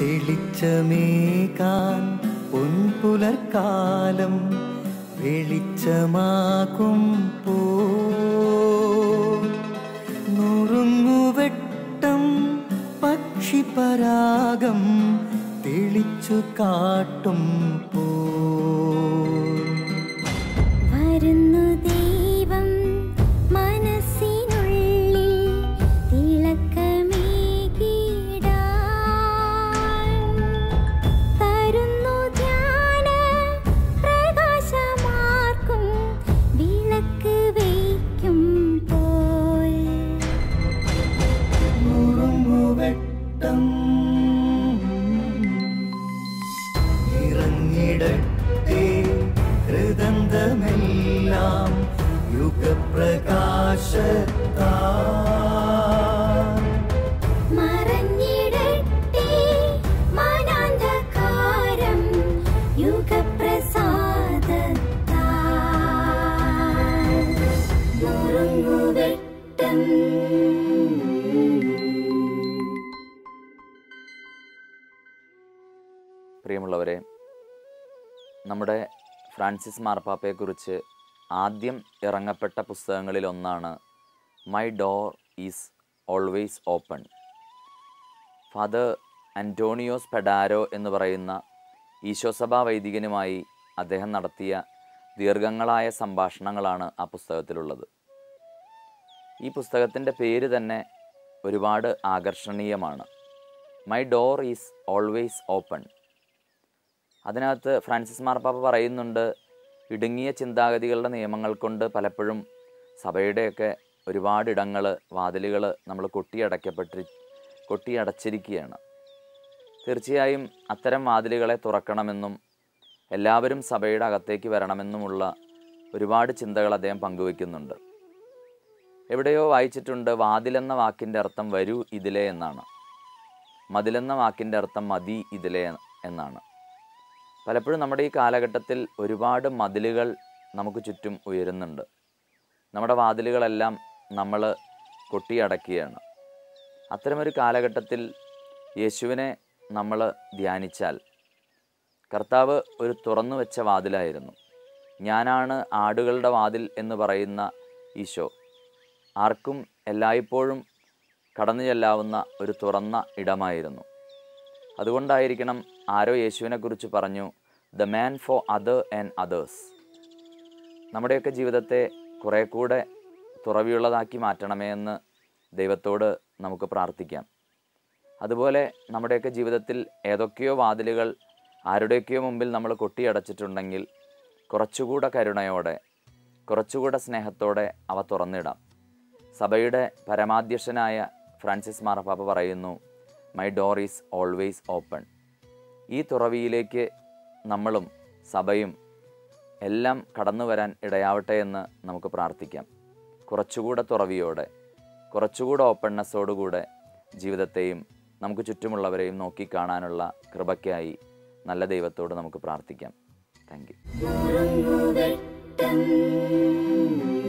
തെളിച്ചമേകാൻ പൊൻപുലർക്കാലം വെളിച്ചമാകും പോ നുറുങ്ങുവെട്ടം പക്ഷിപരാഗം തെളിച്ചു കാട്ടും പോ വരുന്നു ദൈവം മനസ്സിനുള്ളിൽ തിളക്കമേകിടാൻ തരുന്നു ധ്യാന പ്രകാശമാർക്കും വിളക്ക് വയ്ക്കും പോൽ നുറുങ്ങുവെട്ടം ഇറങ്ങിടട്ടെ ഹൃദന്തമെല്ലാം യുഗപ്രകാശത്താ മറഞ്ഞിടട്ടെ മനാന്ധകാരം യുഗപ്രസാദത്താൽ നുറുങ്ങുവെട്ടം പ്രിയമുള്ളവരെ നമ്മുടെ ഫ്രാൻസിസ് മാർപ്പാപ്പയെക്കുറിച്ച് ആദ്യം ഇറങ്ങപ്പെട്ട പുസ്തകങ്ങളിലൊന്നാണ് my door is always open father Antonio Spadaro എന്ന് പറയുന്ന ഈശോസഭാ വൈദികനുമായി അദ്ദേഹം നടത്തിയ ദീർഘങ്ങളായ സംഭാഷണങ്ങളാണ് ആ പുസ്തകത്തിലുള്ളത് ഈ പുസ്തകത്തിൻ്റെ പേര് തന്നെ ഒരുപാട് ആകർഷണീയമാണ് my door is always open അതിനകത്ത് ഫ്രാൻസിസ് മാർപ്പാപ്പ പറയുന്നുണ്ട് ഇടുങ്ങിയ ചിന്താഗതികളുടെ നിയമങ്ങൾ കൊണ്ട് പലപ്പോഴും സഭയുടെയൊക്കെ ഒരുപാട് ഇടങ്ങൾ വാതിലുകൾ നമ്മൾ കൊട്ടിയടയ്ക്കപ്പെട്ടി കൊട്ടിയടച്ചിരിക്കുകയാണ് തീർച്ചയായും അത്തരം വാതിലുകളെ തുറക്കണമെന്നും എല്ലാവരും സഭയുടെ അകത്തേക്ക് വരണമെന്നുമുള്ള ഒരുപാട് ചിന്തകൾ അദ്ദേഹം പങ്കുവെക്കുന്നുണ്ട് എവിടെയോ വായിച്ചിട്ടുണ്ട് വാതിലെന്ന വാക്കിൻ്റെ അർത്ഥം വരൂ ഇതിലേ എന്നാണ് മതിലെന്ന വാക്കിൻ്റെ അർത്ഥം മതി ഇതിലേ എന്നാണ് പലപ്പോഴും നമ്മുടെ ഈ കാലഘട്ടത്തിൽ ഒരുപാട് മതിലുകൾ നമുക്ക് ചുറ്റും ഉയരുന്നുണ്ട് നമ്മുടെ വാതിലുകളെല്ലാം നമ്മൾ കൊട്ടിയടക്കുകയാണ് അത്തരമൊരു കാലഘട്ടത്തിൽ യേശുവിനെ നമ്മൾ ധ്യാനിച്ചാൽ കർത്താവ് ഒരു തുറന്നു വെച്ച വാതിലായിരുന്നു ഞാനാണ് ആടുകളുടെ വാതിൽ എന്ന് പറയുന്ന ഈശോ ആർക്കും എല്ലായ്പ്പോഴും കടന്നു ചെല്ലാവുന്ന ഒരു തുറന്ന ഇടമായിരുന്നു അതുകൊണ്ടായിരിക്കണം ആരോ യേശുവിനെക്കുറിച്ച് പറഞ്ഞു the man for other and others നമ്മുടെയൊക്കെ ജീവിതത്തെ കുറേ കൂടെ തുറവിയുള്ളതാക്കി മാറ്റണമേ എന്ന് ദൈവത്തോട് നമുക്ക് പ്രാർത്ഥിക്കാം അതുപോലെ നമ്മുടെയൊക്കെ ജീവിതത്തിൽ ഏതൊക്കെയോ വാതിലുകൾ ആരുടെയൊക്കെയോ മുമ്പിൽ നമ്മൾ കൊട്ടിയടച്ചിട്ടുണ്ടെങ്കിൽ കുറച്ചുകൂടെ കരുണയോടെ കുറച്ചുകൂടെ സ്നേഹത്തോടെ അവ തുറന്നിടാം സഭയുടെ പരമാധ്യക്ഷനായ ഫ്രാൻസിസ് മാർപ്പാപ്പ പറയുന്നു my door is always open ഈ തുറവിയിലേക്ക് നമ്മളും സഭയും എല്ലാം കടന്നു വരാൻ ഇടയാവട്ടെ എന്ന് നമുക്ക് പ്രാർത്ഥിക്കാം കുറച്ചുകൂടെ തുറവിയോടെ കുറച്ചുകൂടെ ഓപ്പൺനെസ്സോടുകൂടെ ജീവിതത്തെയും നമുക്ക് ചുറ്റുമുള്ളവരെയും നോക്കിക്കാണാനുള്ള കൃപയ്ക്കായി നല്ല ദൈവത്തോട് നമുക്ക് പ്രാർത്ഥിക്കാം താങ്ക് യു നുറുങ്ങുവെട്ടം